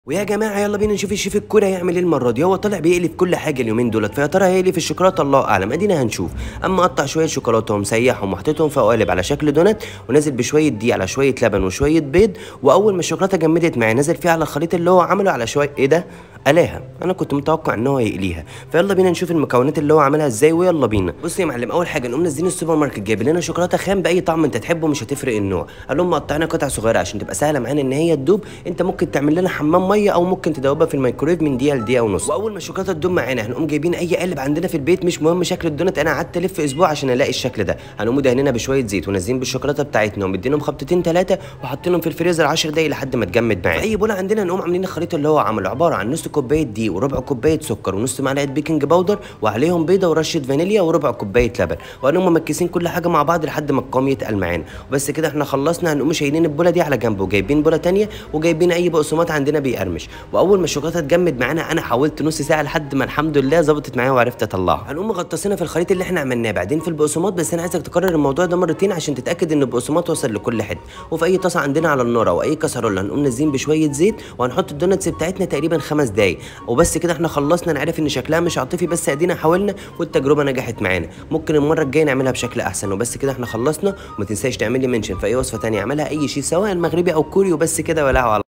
ويا جماعه يلا بينا نشوف الشيف الكوري هيعمل ايه المره دي هو طالع بيقلب كل حاجه اليومين دولت فيا ترى هيقلب الشوكولاته الله اعلم ادينا هنشوف اما قطع شويه شوكولاته ومسيحهم وحطيتهم في قوالب على شكل دونات ونازل بشويه دي على شويه لبن وشويه بيض واول ما الشوكولاته جمدت معاه نزل فيها على الخليط اللي هو عمله على شويه ايه ده قلاها انا كنت متوقع ان هو هيقليها فيلا بينا نشوف المكونات اللي هو عملها ازاي ويلا بينا بص يا معلم اول حاجه نقوم نازلين السوبر ماركت جايب لنا شوكولاته خام باي طعم انت تحبه مش هتفرق النوع قال لهم مقطعنا قطع صغيره عشان تبقى سهله معانا ان هي تدوب انت ممكن تعمل لنا حمام ميه او ممكن تدوبها في الميكرويف من دقيقه لدقيقه ونص واول ما الشوكولاته تدوب معانا هنقوم جايبين اي قالب عندنا في البيت مش مهم شكل الدونت انا قعدت الف اسبوع عشان الاقي الشكل ده هنقوم دهننا بشويه زيت ونازلين بالشوكولاته بتاعتنا ومدينهم خبطتين ثلاثه وحاطينهم في الفريزر 10 دقايق لحد ما تجمد معانا في اي بوله عندنا نقوم عاملين الخليط اللي هو عامله عباره عن نص كوبايه دي وربع كوبايه سكر ونص معلقه بيكنج باودر وعليهم بيضه ورشه فانيليا وربع كوبايه لبن وهنقوم ممكسين كل حاجه مع بعض لحد ما القوام يتقل معانا وبس كده احنا خلصنا هنقوم شايلين البوله دي على جنب وجايبين بوله تانية وجايبين اي بقسماط عندنا بيقرمش واول ما الشوكولاته تجمد معانا انا حاولت نص ساعه لحد ما الحمد لله ظبطت معايا وعرفت اطلعها هنقوم مغطسينها في الخليط اللي احنا عملناه بعدين في البقسماط بس انا عايزك تكرر الموضوع ده مرتين عشان تتاكد ان البقسماط وصل لكل حته وفي اي طاسه عندنا على النار او اي كسرونه هنقوم نازلين بشويه زيت وهنحط الدونتس بتاعتنا تقريبا خمس دقايق وبس كده احنا خلصنا نعرف ان شكلها مش عاطفي بس ادينا حاولنا والتجربه نجحت معانا ممكن المره الجايه نعملها بشكل احسن وبس كده احنا خلصنا وما تنساش تعمل لي منشن في اي وصفه تانية اعملها اي شيء سواء مغربي او كوري وبس كده ولا على